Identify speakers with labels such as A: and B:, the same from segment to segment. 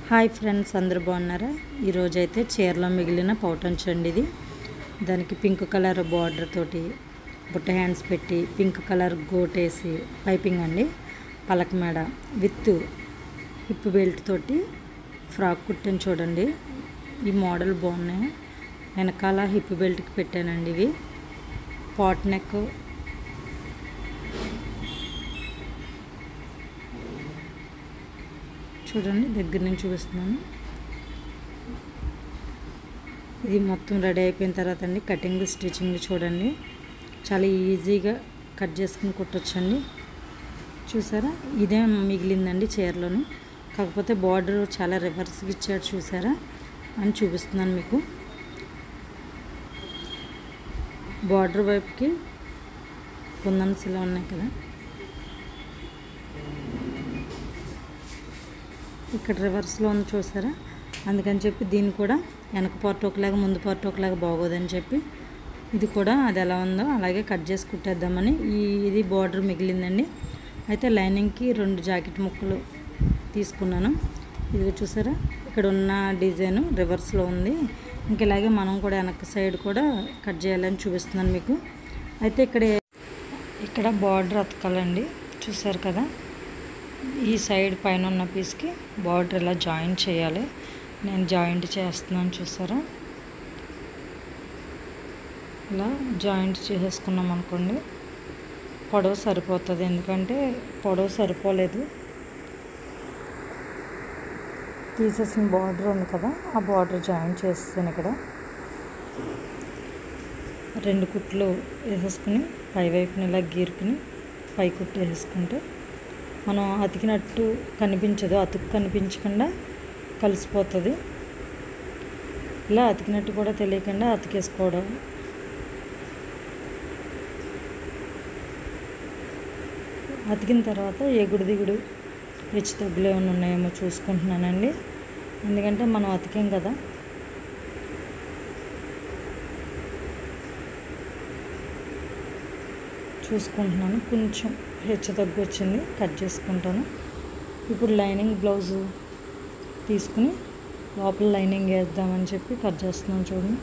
A: hi friends అందరూ బాగున్నారా ఈరోజు అయితే చీరలో మిగిలిన పౌటంచ్ అండి ఇది దానికి పింక్ కలర్ బార్డర్ తోటి బుట్ట హ్యాండ్స్ పెట్టి పింక్ కలర్ గోటేసి పైపింగ్ అండి పలక మేడ విత్ హిప్ బెల్ట్ తోటి ఫ్రాక్ కుట్టాను చూడండి ఈ మోడల్ బాగున్నాయి వెనకాల హిప్ బెల్ట్కి పెట్టానండి ఇవి పాట్ నెక్ చూడండి దగ్గర నుంచి చూపిస్తున్నాను ఇది మొత్తం రెడీ అయిపోయిన తర్వాత అండి కటింగ్ స్టిచ్చింగ్ చూడండి చాలా ఈజీగా కట్ చేసుకుని కుట్టొచ్చండి చూసారా ఇదే మిగిలిందండి చీరలోని కాకపోతే బార్డర్ చాలా రివర్స్గా ఇచ్చాడు చూసారా అని చూపిస్తున్నాను మీకు బార్డర్ వైపుకి కుందన్స్ ఇలా ఉన్నాయి కదా ఇక్కడ రివర్స్లో ఉంది చూసారా అందుకని చెప్పి దీన్ని కూడా వెనక పార్ట్ ఒకలాగా ముందు పార్ట్ ఒకలాగా బాగోదని చెప్పి ఇది కూడా అది ఎలా ఉందో అలాగే కట్ చేసి కుట్టేద్దామని ఈ ఇది బార్డర్ మిగిలిందండి అయితే లైనింగ్కి రెండు జాకెట్ ముక్కలు తీసుకున్నాను ఇది చూసారా ఇక్కడ ఉన్న డిజైన్ రివర్స్లో ఉంది ఇంక ఇలాగే మనం కూడా వెనక సైడ్ కూడా కట్ చేయాలని చూపిస్తున్నాను మీకు అయితే ఇక్కడ ఇక్కడ బార్డర్ అతకాలండి చూసారు కదా ఈ సైడ్ పైన ఉన్న పీస్కి బార్డర్ ఇలా జాయింట్ చేయాలి నేను జాయింట్ చేస్తున్నాను చూసారా ఇలా జాయింట్ చేసేసుకున్నాం అనుకోండి పొడవు సరిపోతుంది ఎందుకంటే పొడవు సరిపోలేదు తీసేసిన బార్డర్ ఉంది కదా ఆ బార్డర్ జాయింట్ చేస్తాను ఇక్కడ రెండు కుట్లు వేసేసుకుని పై వైపున ఇలా గీరుకుని పై కుట్టు వేసేసుకుంటే మనం అతికినట్టు కనిపించదు అతుకు కనిపించకుండా కలిసిపోతుంది ఇలా అతికినట్టు కూడా తెలియకుండా అతికేసుకోవడం అతికిన తర్వాత ఎగుడు దిగుడు హెచ్చు తగ్గులు ఏమైనా ఉన్నాయేమో చూసుకుంటున్నానండి ఎందుకంటే మనం అతికాం కదా చూసుకుంటున్నాను కొంచెం హెచ్చు తగ్గు వచ్చింది కట్ చేసుకుంటాను ఇప్పుడు లైనింగ్ బ్లౌజు తీసుకుని లోపల లైనింగ్ వేద్దామని చెప్పి కట్ చేస్తున్నాను చూడండి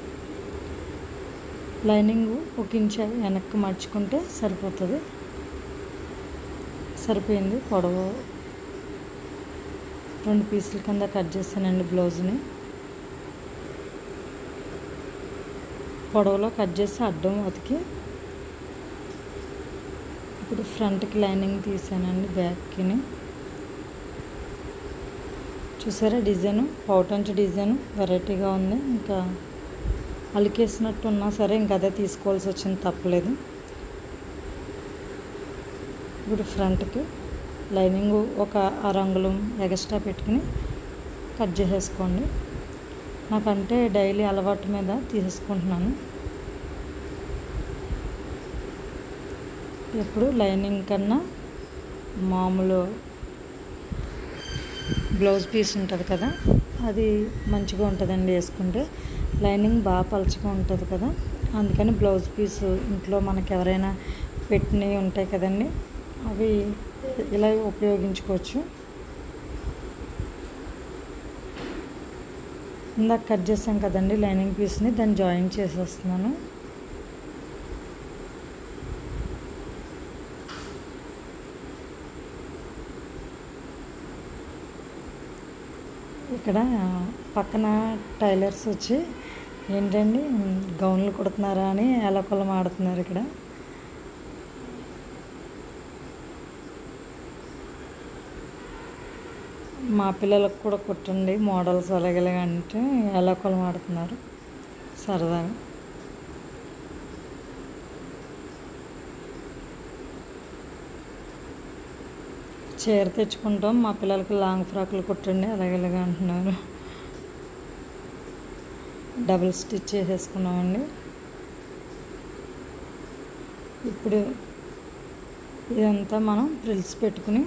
A: లైనింగ్ ఒక ఇంచ్ వెనక్కి మర్చుకుంటే సరిపోతుంది సరిపోయింది పొడవు రెండు పీసుల కింద కట్ చేస్తానండి బ్లౌజ్ని పొడవులో కట్ చేసి అడ్డం అతికి ఇప్పుడు ఫ్రంట్కి లైనింగ్ తీసానండి బ్యాక్కిని చూసారా డిజైన్ పౌటంచ్ డిజైన్ వెరైటీగా ఉంది ఇంకా అలికేసినట్టు ఉన్నా సరే ఇంకా అదే తీసుకోవాల్సి వచ్చింది తప్పలేదు ఇప్పుడు ఫ్రంట్కి లైనింగ్ ఒక రంగులు ఎగస్ట్రా పెట్టుకుని కట్ చేసేసుకోండి నాకంటే డైలీ అలవాటు మీద తీసేసుకుంటున్నాను ఎప్పుడు లైనింగ్ కన్నా మామూలు బ్లౌజ్ పీస్ ఉంటుంది కదా అది మంచిగా ఉంటుందండి వేసుకుంటే లైనింగ్ బాగా పలుచగా ఉంటుంది కదా అందుకని బ్లౌజ్ పీస్ ఇంట్లో మనకి ఎవరైనా పెట్టినవి ఉంటాయి కదండి అవి ఇలా ఉపయోగించుకోవచ్చు ఇందాక కట్ చేసాం కదండి లైనింగ్ పీస్ని దాన్ని జాయిన్ చేసేస్తున్నాను ఇక్కడ పక్కన టైలర్స్ వచ్చి ఏంటండి గౌన్లు కుడుతున్నారా అని ఎలకొలం ఆడుతున్నారు ఇక్కడ మా పిల్లలకు కూడా కుట్టండి మోడల్స్ అలాగే అంటే ఎలకొలం ఆడుతున్నారు సరదాగా చీర తెచ్చుకుంటాం మా పిల్లలకి లాంగ్ ఫ్రాక్లు కుట్టండి అలాగే ఇలాగ అంటున్నారు డబుల్ స్టిచ్ చేసేసుకున్నామండి ఇప్పుడు ఇదంతా మనం ఫ్రిల్స్ పెట్టుకుని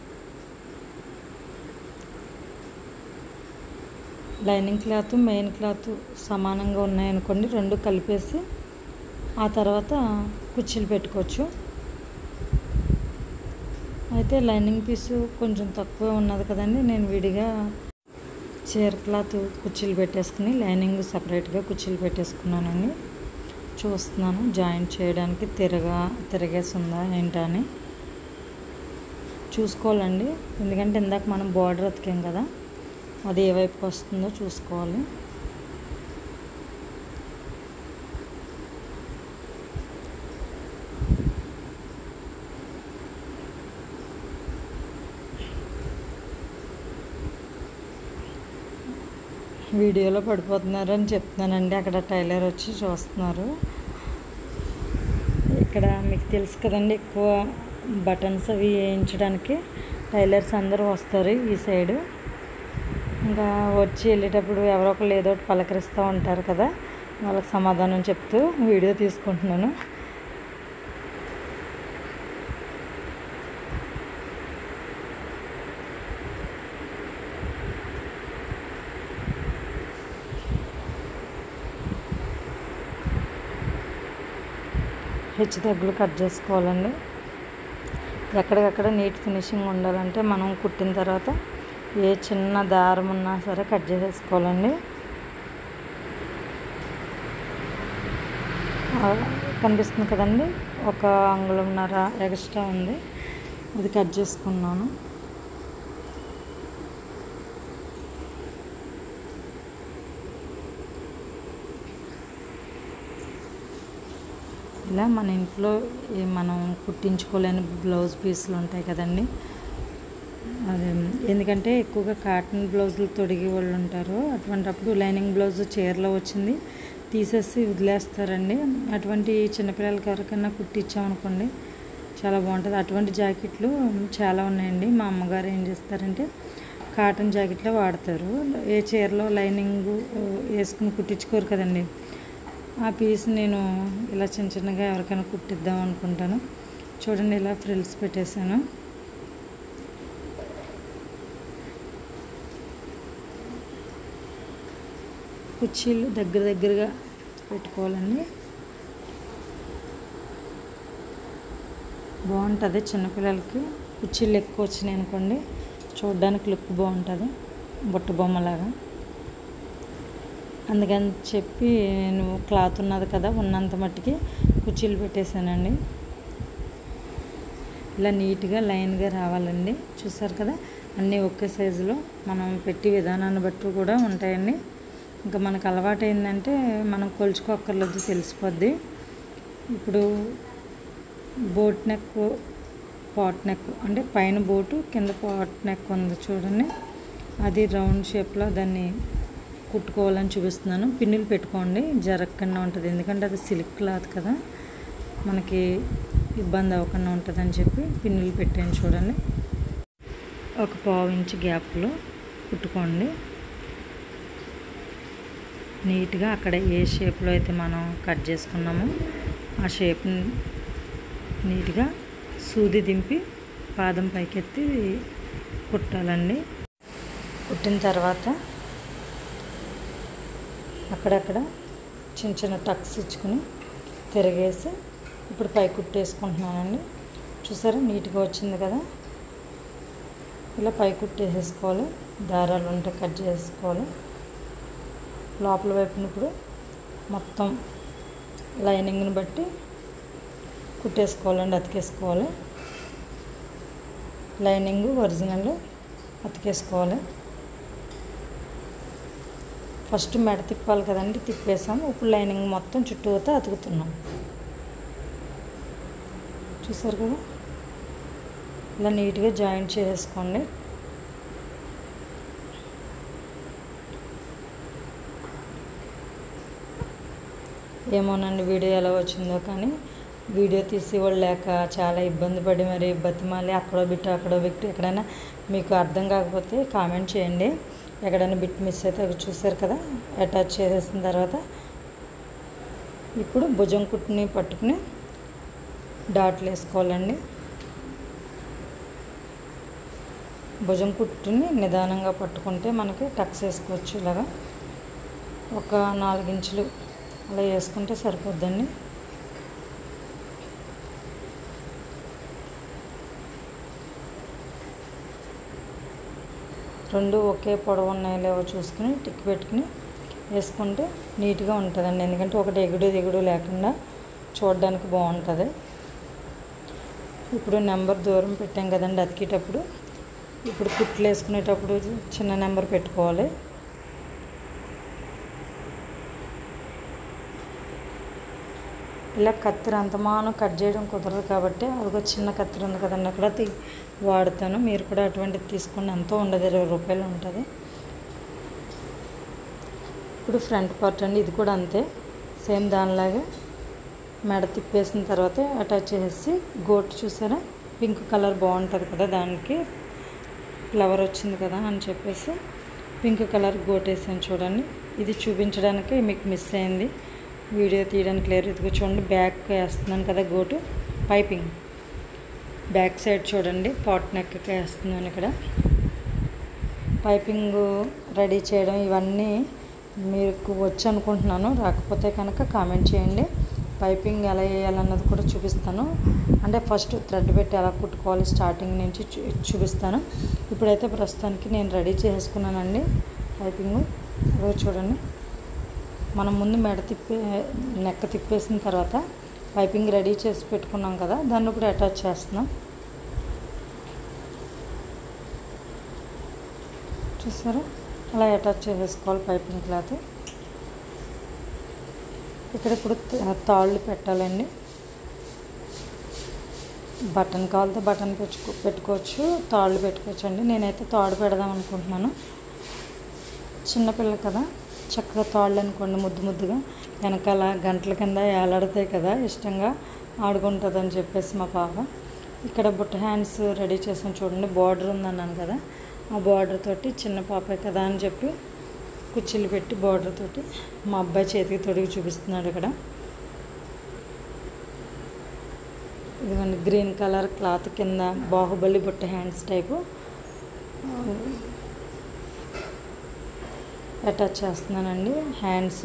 A: లైనింగ్ క్లాత్ మెయిన్ క్లాత్ సమానంగా ఉన్నాయనుకోండి రెండు కలిపేసి ఆ తర్వాత కుర్చీలు పెట్టుకోవచ్చు అయితే లైనింగ్ పీసు కొంచెం తక్కువ ఉన్నది కదండి నేను విడిగా చీర క్లాత్ కుర్చీలు పెట్టేసుకుని లైనింగ్ సపరేట్గా కుర్చీలు పెట్టేసుకున్నానండి చూస్తున్నాను జాయింట్ చేయడానికి తిరగా తిరగేసి ఉందా ఏంటా అని చూసుకోవాలండి ఎందుకంటే ఇందాక మనం బార్డర్ అతికాం కదా అది ఏ వైపుకి వస్తుందో చూసుకోవాలి వీడియోలో పడిపోతున్నారు అని చెప్తున్నానండి అక్కడ టైలర్ వచ్చి చూస్తున్నారు ఇక్కడ మీకు తెలుసు కదండి ఎక్కువ బటన్స్ అవి వేయించడానికి టైలర్స్ అందరూ వస్తారు ఈ సైడు ఇంకా వచ్చి వెళ్ళేటప్పుడు ఎవరో ఒకరు ఏదో ఒకటి పలకరిస్తూ ఉంటారు కదా వాళ్ళకి సమాధానం చెప్తూ వీడియో తీసుకుంటున్నాను హెచ్చు తగ్గులు కట్ చేసుకోవాలండి ఎక్కడికక్కడ నీట్ ఫినిషింగ్ ఉండాలంటే మనం కుట్టిన తర్వాత ఏ చిన్న దారం ఉన్నా సరే కట్ చేసేసుకోవాలండి ఆ, కనిపిస్తుంది కదండి ఒక అంగుళంన్నర ఎక్స్ట్రా ఉంది అది కట్ చేసుకున్నాను ఇలా మన ఇంట్లో ఈ మనం కుట్టించుకోలేని బ్లౌజ్ పీసులు ఉంటాయి కదండి అదే ఎందుకంటే ఎక్కువగా కాటన్ బ్లౌజులు తొడిగి వాళ్ళు ఉంటారు అటువంటప్పుడు లైనింగ్ బ్లౌజ్ చీరలో వచ్చింది తీసేసి వదిలేస్తారండి అటువంటి చిన్నపిల్లలకి ఎవరికైనా కుట్టించామనుకోండి చాలా బాగుంటుంది అటువంటి జాకెట్లు చాలా ఉన్నాయండి మా అమ్మగారు ఏం చేస్తారంటే కాటన్ జాకెట్లో వాడతారు ఏ చీరలో లైనింగ్ వేసుకుని కుట్టించుకోరు కదండి ఆ పీస్ నేను ఇలా చిన్న చిన్నగా ఎవరికైనా కుట్టిద్దాం అనుకుంటాను చూడండి ఇలా ఫ్రిల్స్ పెట్టేశాను కుర్చీలు దగ్గర దగ్గరగా పెట్టుకోవాలండి బాగుంటుంది చిన్నపిల్లలకి కుర్చీలు ఎక్కువ వచ్చినాయి అనుకోండి చూడడానికి లుక్ బాగుంటుంది బుట్ట బొమ్మలాగా అందుకని చెప్పి నేను క్లాత్ ఉన్నది కదా ఉన్నంత మట్టుకి కుర్చీలు పెట్టేశానండి ఇలా నీట్గా లైన్గా రావాలండి చూసారు కదా అన్నీ ఒకే సైజులో మనం పెట్టి విధానాన్ని బట్టి కూడా ఉంటాయండి ఇంకా మనకు అలవాటు అయిందంటే మనం కొలుచుకోక్కర్లేదు తెలిసిపోద్ది ఇప్పుడు బోట్ నెక్ పాట్ నెక్ అంటే పైన బోటు కింద పాట్ నెక్ ఉంది చూడండి అది రౌండ్ షేప్లో దాన్ని కుట్టుకోవాలని చూపిస్తున్నాను పిన్నులు పెట్టుకోండి జరగకుండా ఉంటుంది ఎందుకంటే అది సిల్క్ క్లాత్ కదా మనకి ఇబ్బంది అవ్వకుండా ఉంటుందని చెప్పి పిన్నులు పెట్టాను చూడండి ఒక పావు ఇంచు గ్యాప్లో కుట్టుకోండి నీట్గా అక్కడ ఏ షేప్లో అయితే మనం కట్ చేసుకున్నామో ఆ షేప్ని నీట్గా సూది దింపి పాదం పైకెత్తి కుట్టాలండి కుట్టిన తర్వాత అక్కడక్కడ చిన్న చిన్న టక్స్ ఇచ్చుకుని తిరిగేసి ఇప్పుడు పై కుట్టేసుకుంటున్నానండి చూసారా నీట్గా వచ్చింది కదా ఇలా పై కుట్టేసేసుకోవాలి దారాలు ఉంటే కట్ చేసుకోవాలి లోపల వైపున ఇప్పుడు మొత్తం లైనింగ్ని బట్టి కుట్టేసుకోవాలండి అతికేసుకోవాలి లైనింగ్ ఒరిజినల్ అతికేసుకోవాలి ఫస్ట్ మెడ తిప్పాలి కదండి తిప్పేసాము ఇప్పుడు లైనింగ్ మొత్తం చుట్టూతో అతుకుతున్నాం చూసారు కదా ఇలా నీట్గా జాయింట్ చేసుకోండి ఏమోనండి వీడియో ఎలా వచ్చిందో కానీ వీడియో తీసేవాళ్ళు లేక చాలా ఇబ్బంది పడి మరి బతిమాలి అక్కడో బిట్టు అక్కడో బిట్టు ఎక్కడైనా మీకు అర్థం కాకపోతే కామెంట్ చేయండి ఎక్కడైనా బిట్ మిస్ అయితే అవి చూసారు కదా అటాచ్ చేసేసిన తర్వాత ఇప్పుడు భుజం కుట్టుని పట్టుకుని డాట్లు వేసుకోవాలండి భుజం కుట్టుని నిదానంగా పట్టుకుంటే మనకి టక్స్ వేసుకోవచ్చు ఇలాగా ఒక నాలుగించులు అలా వేసుకుంటే సరిపోద్దండి రెండు ఒకే పొడవు ఉన్నాయో లేవో చూసుకుని టిక్ పెట్టుకుని వేసుకుంటే నీట్గా ఉంటుందండి ఎందుకంటే ఒకటి ఎగుడు దిగుడు లేకుండా చూడడానికి బాగుంటుంది ఇప్పుడు నెంబర్ దూరం పెట్టాం కదండి అతికేటప్పుడు ఇప్పుడు కుట్లు వేసుకునేటప్పుడు చిన్న నెంబర్ పెట్టుకోవాలి ఇలా కత్తిరి అంతమానం కట్ చేయడం కుదరదు కాబట్టి అదిగో చిన్న కత్తిరి ఉంది కదండి అక్కడ తీ- వాడతాను మీరు కూడా అటువంటిది తీసుకోండి ఎంతో ఉండదు ఇరవై రూపాయలు ఉంటుంది ఇప్పుడు ఫ్రంట్ పార్ట్ అండి ఇది కూడా అంతే సేమ్ దానిలాగే మెడ తిప్పేసిన తర్వాత అటాచ్ చేసేసి గోట్ చూసారా పింక్ కలర్ బాగుంటుంది కదా దానికి ఫ్లవర్ వచ్చింది కదా అని చెప్పేసి పింక్ కలర్ గోట్ వేసాను చూడండి ఇది చూపించడానికి మీకు మిస్ అయింది వీడియో తీయడానికి లేరు ఇదిగో చూడండి బ్యాక్ వేస్తున్నాను కదా గోటు పైపింగ్ బ్యాక్ సైడ్ చూడండి పాట్ నెక్ వేస్తున్నాను ఇక్కడ పైపింగ్ రెడీ చేయడం ఇవన్నీ మీకు వచ్చి అనుకుంటున్నాను రాకపోతే కనుక కామెంట్ చేయండి పైపింగ్ ఎలా వేయాలన్నది కూడా చూపిస్తాను అంటే ఫస్ట్ థ్రెడ్ పెట్టి ఎలా కుట్టుకోవాలి స్టార్టింగ్ నుంచి చూ చూపిస్తాను ఇప్పుడైతే ప్రస్తుతానికి నేను రెడీ చేసుకున్నానండి పైపింగ్ అదో చూడండి మనం ముందు మెడ తిప్పే నెక్క తిప్పేసిన తర్వాత పైపింగ్ రెడీ చేసి పెట్టుకున్నాం కదా దాన్ని ఇప్పుడు అటాచ్ చేస్తున్నాం చూసారా అలా అటాచ్ చేసేసుకోవాలి పైపింగ్ క్లాత్ ఇక్కడ ఇప్పుడు త- తాళ్ళు పెట్టాలండి బటన్ కావాలితే బటన్ పెట్టుకో పెట్టుకోవచ్చు తాళ్ళు పెట్టుకోవచ్చు అండి నేనైతే తాడు పెడదాం అనుకుంటున్నాను చిన్నపిల్ల కదా చక్కగా తాళ్ళు అనుకోండి ముద్దు ముద్దుగా వెనకాల గంటల కింద ఏలాడతాయి కదా ఇష్టంగా ఆడుకుంటుంది అని చెప్పేసి మా పాప ఇక్కడ బుట్ట హ్యాండ్స్ రెడీ చేసాను చూడండి బార్డర్ ఉందన్నాను కదా ఆ బార్డర్ తోటి చిన్న పాపే కదా అని చెప్పి కుర్చీలు పెట్టి బార్డర్ తోటి మా అబ్బాయి చేతికి తొడిగి చూపిస్తున్నాడు ఇక్కడ ఇదిగోండి గ్రీన్ కలర్ క్లాత్ కింద బాహుబలి బుట్ట హ్యాండ్స్ టైపు అటాచ్ చేస్తున్నానండి హ్యాండ్స్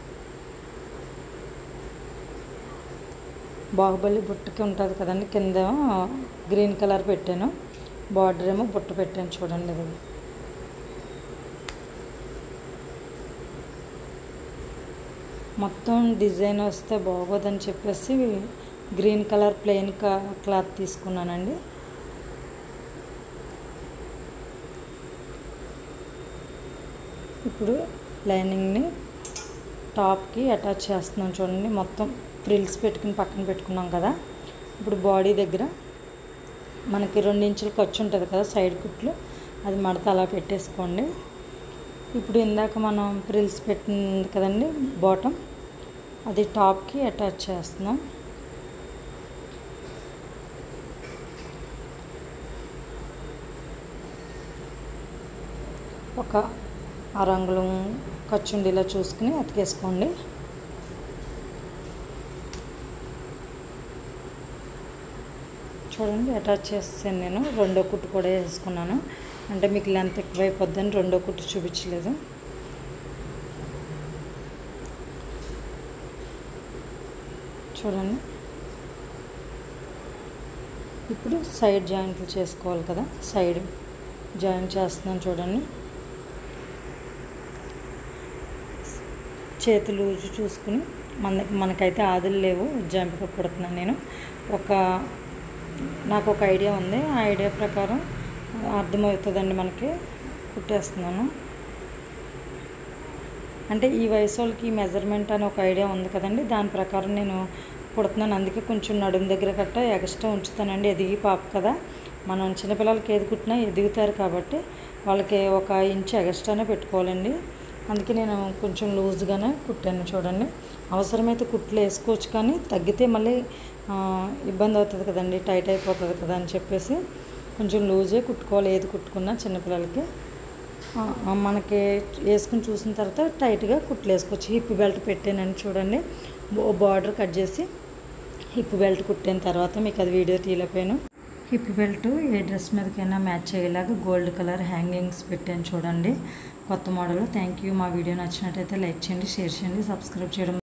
A: బాహుబలి బుట్టకి ఉంటుంది కదండి కింద గ్రీన్ కలర్ పెట్టాను బార్డర్ ఏమో బుట్ట పెట్టాను చూడండి ఇది మొత్తం డిజైన్ వస్తే బాగోదని చెప్పేసి గ్రీన్ కలర్ ప్లెయిన్ క్లాత్ తీసుకున్నానండి ఇప్పుడు లైనింగ్ని టాప్కి అటాచ్ చేస్తున్నాం చూడండి మొత్తం ఫ్రిల్స్ పెట్టుకుని పక్కన పెట్టుకున్నాం కదా ఇప్పుడు బాడీ దగ్గర మనకి రెండు ఇంచులు ఖర్చు ఉంటుంది కదా సైడ్ కుట్లు అది మడత అలా పెట్టేసుకోండి ఇప్పుడు ఇందాక మనం ఫ్రిల్స్ పెట్టింది కదండి బాటమ్ అది టాప్కి అటాచ్ చేస్తున్నాం ఒక ఆ రంగులు ఖర్చుండేలా చూసుకుని అతికేసుకోండి చూడండి అటాచ్ చేస్తాను నేను రెండో కుట్టు కూడా వేసుకున్నాను అంటే మీకు లెంత్ ఎక్కువైపోద్దని రెండో కుట్టు చూపించలేదు చూడండి ఇప్పుడు సైడ్ జాయింట్లు చేసుకోవాలి కదా సైడ్ జాయింట్ చేస్తున్నాను చూడండి చేతులు చూసుకుని మన మనకైతే ఆదులు లేవు జంపిక కుడుతున్నాను నేను ఒక నాకు ఒక ఐడియా ఉంది ఆ ఐడియా ప్రకారం అర్థమవుతుందండి మనకి కుట్టేస్తున్నాను అంటే ఈ వయసు వాళ్ళకి ఈ మెజర్మెంట్ అని ఒక ఐడియా ఉంది కదండి దాని ప్రకారం నేను కుడుతున్నాను అందుకే కొంచెం నడుము దగ్గర కట్ట ఎక్స్ట్రా ఉంచుతానండి ఎదిగి పాప కదా మనం చిన్నపిల్లలకి ఏది కుట్టినా ఎదుగుతారు కాబట్టి వాళ్ళకి ఒక ఇంచు ఎక్స్ట్రానే పెట్టుకోవాలండి అందుకే నేను కొంచెం లూజ్గానే కుట్టాను చూడండి అవసరమైతే కుట్లు వేసుకోవచ్చు కానీ తగ్గితే మళ్ళీ ఆ, ఇబ్బంది అవుతుంది కదండి టైట్ అయిపోతుంది కదా అని చెప్పేసి కొంచెం లూజే కుట్టుకోవాలి ఏది కుట్టుకున్నా చిన్నపిల్లలకి ఆ, ఆ, మనకి వేసుకుని చూసిన తర్వాత టైట్గా కుట్లు వేసుకోవచ్చు హిప్ బెల్ట్ పెట్టానండి చూడండి బార్డర్ కట్ చేసి హిప్ బెల్ట్ కుట్టిన తర్వాత మీకు అది వీడియో తీయలేకపోయాను హిప్ బెల్ట్ ఏ డ్రెస్ మీదకైనా మ్యాచ్ అయ్యేలాగా గోల్డ్ కలర్ హ్యాంగింగ్స్ పెట్టాను చూడండి కొత్త మోడల్ థ్యాంక్ యూ మా వీడియో నచ్చినట్టయితే లైక్ చేయండి షేర్ చేయండి సబ్స్క్రైబ్ చేయడం